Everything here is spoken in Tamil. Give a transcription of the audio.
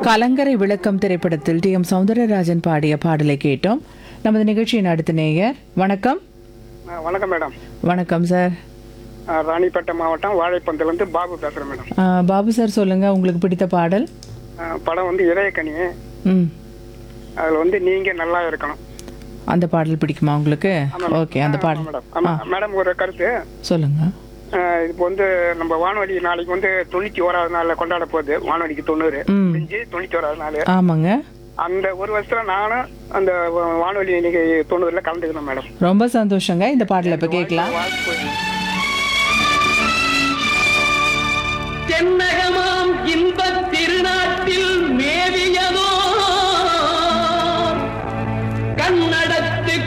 கலங்கரை விளக்கம் திரைப்படத்தில் டி எம் சௌந்தரராஜன் பாடிய பாடலை கேட்டோம் நமது நிகழ்ச்சியின் அடுத்த நேயர் வணக்கம் ஆ, வணக்கம் மேடம் வணக்கம் சார் ஆ, ராணிப்பேட்டை மாவட்டம் வாழைப்பந்திலேருந்து பாபு பேசுகிறேன் மேடம் ஆ, பாபு சார் சொல்லுங்க உங்களுக்கு பிடித்த பாடல் ஆ, படம் வந்து இதயக்கனி ம் அதில் வந்து நீங்கள் நல்லா இருக்கணும் அந்த பாடல் பிடிக்குமா உங்களுக்கு ஓகே அந்த ஆமா பாடல் மேடம் ஆமா மேடம் ஒரு கருத்து சொல்லுங்க ஆ, இப்போ வந்து நம்ம வானொலி நாளைக்கு வந்து தொண்ணூற்றி ஓராவது நாளில் கொண்டாட போகுது வானொலிக்கு தொண்ணூறு ம். முடிஞ்சு தொண்ணூற்றி ஓராவது நாள் ஆமாங்க அந்த ஒரு வருஷத்துல நானும் அந்த வா- வானொலி இன்னைக்கு தொண்ணூறுல கலந்துக்கணும் மேடம் ரொம்ப சந்தோஷங்க இந்த பாடலை இப்போ கேட்கலாம் வாழ்த்து தென்னகமாம் இன்பத் திருநாட்டில் மேவிய